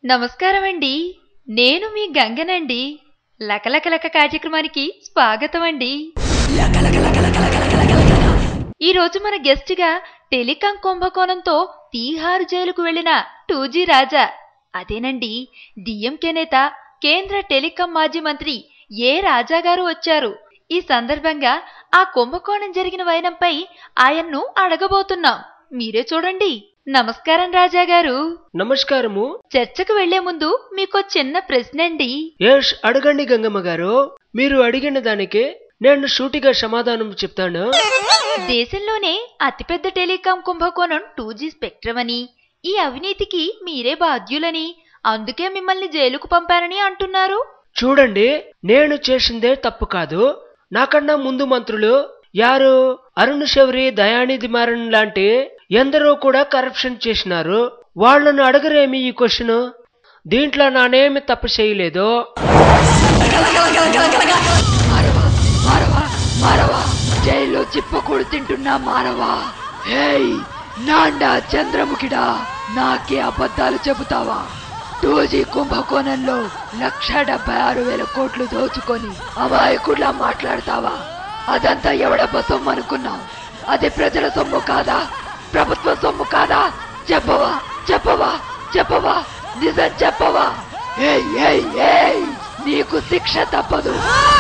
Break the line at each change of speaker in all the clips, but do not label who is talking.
నమస్కారమండి నేను మీ గంగనండి లకలకలక కార్యక్రమానికి స్వాగతం అండి ఈ రోజు మన గెస్ట్ గా టెలికాం కుంభకోణంతో తీహారు జైలుకు వెళ్లిన టూజీ రాజా అదేనండి డిఎంకే నేత కేంద్ర టెలికాం మాజీ మంత్రి ఏ రాజా గారు వచ్చారు ఈ సందర్భంగా ఆ కుంభకోణం జరిగిన వైనంపై ఆయన్ను అడగబోతున్నాం మీరే చూడండి నమస్కారం రాజా గారు
నమస్కారము
చర్చకు వెళ్లే ముందు మీకో చిన్న ప్రశ్న అండి
యష్ అడగండి గంగమ్మ గారు మీరు అడిగిన దానికి నేను సూటిగా సమాధానం చెప్తాను
దేశంలోనే అతిపెద్ద టెలికాం కుంభకోణం టూ జీ స్పెక్ట్రమ్ అని ఈ అవినీతికి మీరే బాధ్యులని అందుకే మిమ్మల్ని జైలుకు పంపారని అంటున్నారు
చూడండి నేను చేసిందే తప్పు కాదు నాకన్నా ముందు మంత్రులు యారు అరుణ్ శౌరి దయానిధి మారన్ లాంటి ఎందరో కూడా కరప్షన్ చేసినారు వాళ్ళను అడగరేమి ఈ క్వశ్చన్ దీంట్లో నానేమి తప్పు చేయలేదు
మారవా మారవా జైల్లో చిప్పకూడు తింటున్నా మారవా హేయ్ నాండా చంద్రముఖిడా నాకే అబద్ధాలు చెబుతావా టూజీ కుంభకోణంలో లక్ష డెబ్బై ఆరు వేల కోట్లు దోచుకొని అమాయకుడిలా మాట్లాడతావా అదంతా ఎవడబ్బ సొమ్ము అనుకున్నావు అది ప్రజల సొమ్ము కాదా ప్రభుత్వ సొమ్ము కాదా చెప్పవా చెప్పవా చెప్పవా నిజం చెప్పవా ఏయ్ ఏయ్ ఏయ్ నీకు శిక్ష తప్పదు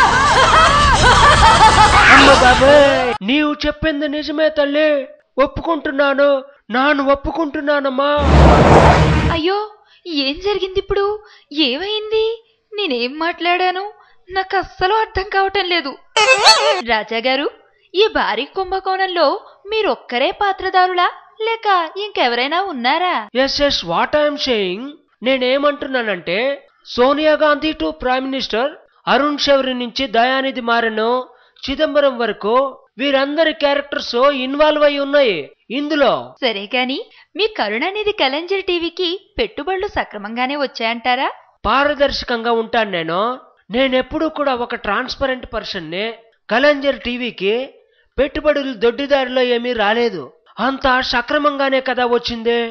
అమ్మ బాబాయ్ నీవు చెప్పింది నిజమే తల్లి ఒప్పుకుంటున్నాను నాను ఒప్పుకుంటున్నానమ్మా
అయ్యో ఏం జరిగింది ఇప్పుడు ఏమైంది నేనేం మాట్లాడాను నాకు అస్సలు అర్థం కావటం లేదు రాజాగారు ఈ భారీ కుంభకోణంలో మీరొక్కరే పాత్రదారులా లేక ఇంకెవరైనా ఉన్నారా
yes yes what I'm saying నేనేమంటున్నానంటే Sonia Gandhi to prime minister Arun Shourie నుంచి దయానిధి మారను చిదంబరం వరకు వీరందరి క్యారెక్టర్స్ ఇన్వాల్వ్ అయి ఉన్నాయి ఇందులో
సరే కాని మీ కరుణానిధి కలంజర్ టీవీకి పెట్టుబడులు సక్రమంగానే వచ్చాయంటారా
పారదర్శకంగా ఉంటాను నేను నేనెప్పుడూ కూడా ఒక ట్రాన్స్పరెంట్ పర్సన్ని కలంజర్ టీవీకి పెట్టుబడులు దొడ్డిదారిలో ఏమీ రాలేదు అంతా సక్రమంగానే కదా వచ్చింది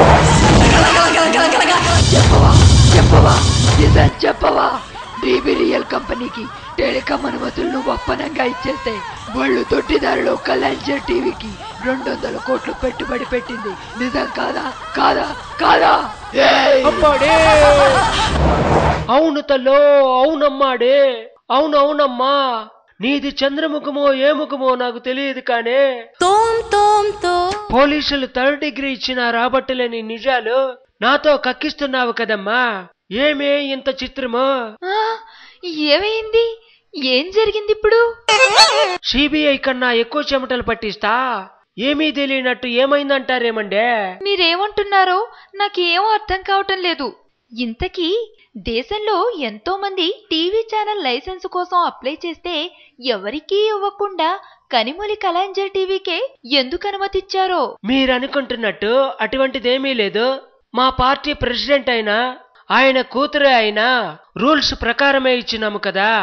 చెప్పవా చెప్పవా నిజం చెప్పవా బీబీరియల్ కంపెనీకి టెలికాం అనుమతులను ఒప్పనంగా ఇచ్చేస్తే వాళ్ళు దొడ్డిదారిలో కళ్యాణ్జర్ టీవీకి రెండు వందల కోట్లు పెట్టుబడి పెట్టింది నిజం కాదా కాదా కాదా ఏయ్!
అమ్మాడే అవును తల్లో అవునమ్మాడే అవునవునమ్మా నీది చంద్రముఖమో ఏ ముఖమో నాకు తెలియదు కానే పోలీసులు థర్డ్ డిగ్రీ ఇచ్చిన రాబట్టలేని నిజాలు నాతో కక్కిస్తున్నావు కదమ్మా ఏమే ఇంత చిత్రమో
ఆ, ఏమైంది ఏం జరిగింది ఇప్పుడు
సిబిఐ కన్నా ఎక్కువ చెమటలు పట్టిస్తా ఏమీ తెలియనట్టు ఏమైందంటారేమండే
మీరేమంటున్నారో నాకేం అర్థం కావటం లేదు ఇంతకీ దేశంలో ఎంతో మంది టీవీ ఛానల్ లైసెన్స్ కోసం అప్లై చేస్తే ఎవరికీ ఇవ్వకుండా కనిమొలి కలాంజర్ టీవీకే ఎందుకు అనుమతిచ్చారో
మీరనుకుంటున్నట్టు అటువంటిదేమీ లేదు మా పార్టీ ప్రెసిడెంట్ అయినా ఆయన కూతురే అయినా రూల్స్ ప్రకారమే ఇచ్చినాము కదా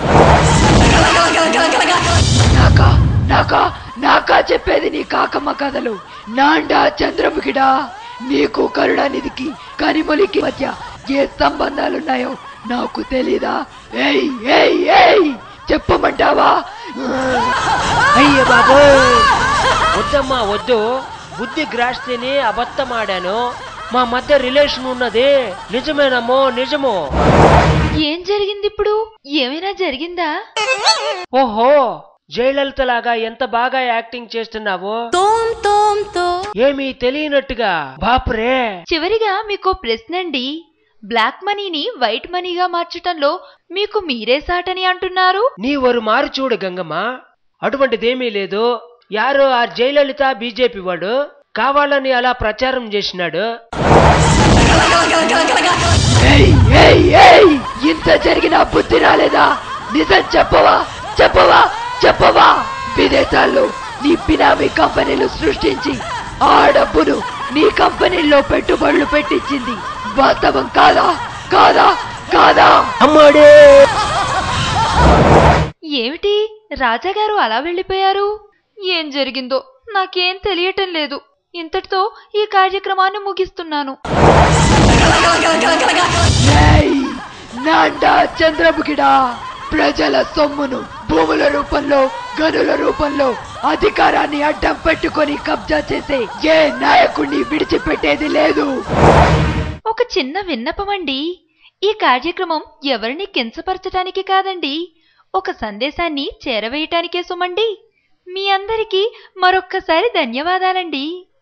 నాకా నాకా నాకా చెప్పేది నీ కాకమ్మ కథలు నాండా చంద్రముఖిడా నీకు కరుణానిధికి కనిమొలికి మధ్య ఏ సంబంధాలున్నాయో నాకు తెలీదా ఏయ్ ఏయ్ ఏయ్ చెప్పమంటావా
అయ్య బాబు వద్దమ్మా వద్దు బుద్ధి గ్రాస్తేనే అబద్ధమాడాను మా మధ్య రిలేషన్ ఉన్నది నిజమేనమ్మో నిజమో
ఏం జరిగింది ఇప్పుడు ఏమైనా జరిగిందా
ఓహో జయలలిత లాగా ఎంత బాగా యాక్టింగ్ చేస్తున్నావో ఏమీ తెలియనట్టుగా బాపురే
చివరిగా మీకో ప్రశ్న అండి బ్లాక్ మనీని వైట్ మనీగా మార్చటంలో మీకు మీరే సాటని అంటున్నారు
నీ ఒరు మారు చూడు గంగమ్మ అటువంటిదేమీ లేదు యారో ఆ జయలలిత బీజేపీ వాడు కావాలని అలా ప్రచారం చేసినాడు
ఏయ్ ఏయ్ ఏయ్ ఇంత జరిగిన బుద్ధి రాలేదా నిజం చెప్పవా చెప్పవా చెప్పవా విదేశాల్లో నీ బినామీ కంపెనీలు సృష్టించి ఆ డబ్బును నీ కంపెనీల్లో పెట్టుబడులు పెట్టించింది వాస్తవం కాదా కాదా కాదా
అమ్మాడే
ఏమిటి రాజాగారు అలా వెళ్ళిపోయారు ఏం జరిగిందో నాకేం తెలియటం లేదు ఇంతటితో ఈ కార్యక్రమాన్ని ముగిస్తున్నాను
ఏయ్, నాండా చంద్రముఖిడా ప్రజల సొమ్మును భూముల రూపంలో గనుల రూపంలో అధికారాన్ని అడ్డం పెట్టుకొని కబ్జా చేసే ఏ నాయకుడిని విడిచిపెట్టేది లేదు
ఒక చిన్న విన్నపమండి ఈ కార్యక్రమం ఎవరిని కించపరచటానికి కాదండి ఒక సందేశాన్ని చేరవేయటానికే సుమండి మీ అందరికీ మరొక్కసారి ధన్యవాదాలండి